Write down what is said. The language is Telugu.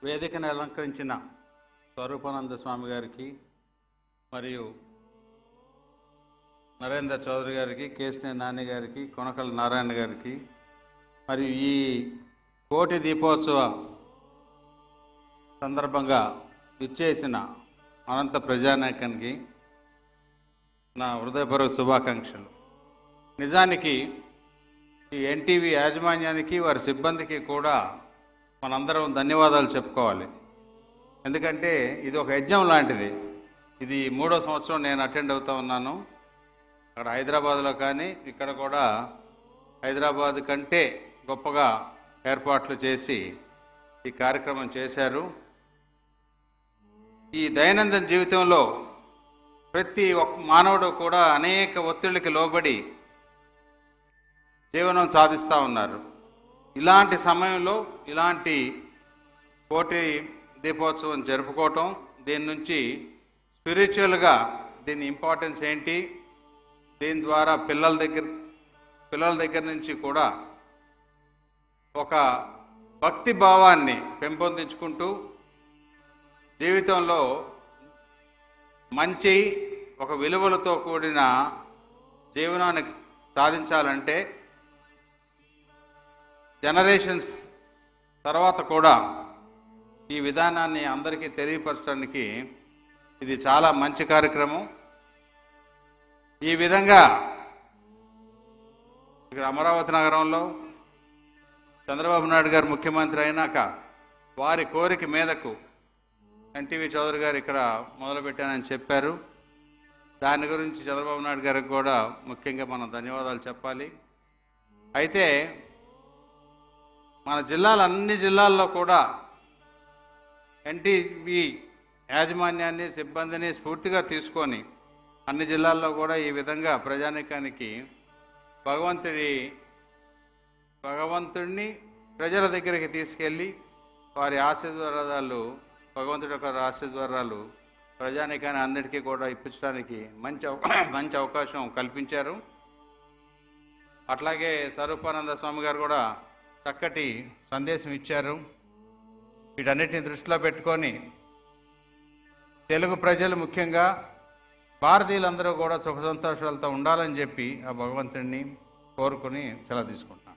వేదికను అలంకరించిన స్వరూపానంద స్వామి గారికి మరియు నరేంద్ర చౌదరి గారికి కేశినేని నాని గారికి కొనకల నారాయణ గారికి మరియు ఈ కోటి దీపోత్సవ సందర్భంగా ఇచ్చేసిన అనంత ప్రజానాయకానికి నా హృదయపూర్వక శుభాకాంక్షలు నిజానికి ఈ ఎన్టీవీ యాజమాన్యానికి వారి సిబ్బందికి కూడా మనందరం ధన్యవాదాలు చెప్పుకోవాలి ఎందుకంటే ఇది ఒక యజ్ఞం లాంటిది ఇది మూడో సంవత్సరం నేను అటెండ్ అవుతా ఉన్నాను అక్కడ హైదరాబాద్లో కానీ ఇక్కడ కూడా హైదరాబాద్ కంటే గొప్పగా ఏర్పాట్లు చేసి ఈ కార్యక్రమం చేశారు ఈ దైనందిన జీవితంలో ప్రతి ఒక్క మానవుడు కూడా అనేక ఒత్తిళ్ళకి లోబడి జీవనం సాధిస్తూ ఉన్నారు ఇలాంటి సమయంలో ఇలాంటి కోటి దీపోత్సవం జరుపుకోవటం దీని నుంచి స్పిరిచువల్గా దీని ఇంపార్టెన్స్ ఏంటి దీని ద్వారా పిల్లల దగ్గర పిల్లల దగ్గర నుంచి కూడా ఒక భక్తి భావాన్ని పెంపొందించుకుంటూ జీవితంలో మంచి ఒక విలువలతో కూడిన జీవనాన్ని సాధించాలంటే జనరేషన్స్ తర్వాత కూడా ఈ విధానాన్ని అందరికీ తెలియపరచడానికి ఇది చాలా మంచి కార్యక్రమం ఈ విధంగా ఇక్కడ అమరావతి నగరంలో చంద్రబాబు నాయుడు గారు ముఖ్యమంత్రి అయినాక వారి కోరిక మీదకు ఎన్టీవీ చౌదరి గారు ఇక్కడ మొదలుపెట్టానని చెప్పారు దాని గురించి చంద్రబాబు నాయుడు గారికి కూడా ముఖ్యంగా మనం ధన్యవాదాలు చెప్పాలి అయితే మన జిల్లాలు అన్ని జిల్లాల్లో కూడా ఎన్టీవీ యాజమాన్యాన్ని సిబ్బందిని స్ఫూర్తిగా తీసుకొని అన్ని జిల్లాల్లో కూడా ఈ విధంగా ప్రజానీకానికి భగవంతుడి భగవంతుడిని ప్రజల దగ్గరికి తీసుకెళ్ళి వారి ఆశీర్వాదాలు భగవంతుడి యొక్క ఆశీర్వాదాలు ప్రజానీకాన్ని అన్నిటికీ కూడా ఇప్పించడానికి మంచి అవ- మంచి అవకాశం కల్పించారు అట్లాగే స్వరూపానంద స్వామి గారు కూడా చక్కటి సందేశం ఇచ్చారు వీటన్నిటిని దృష్టిలో పెట్టుకొని తెలుగు ప్రజలు ముఖ్యంగా భారతీయులందరూ కూడా సుఖ సంతోషాలతో ఉండాలని చెప్పి ఆ భగవంతుడిని కోరుకుని సెలవు తీసుకుంటున్నాను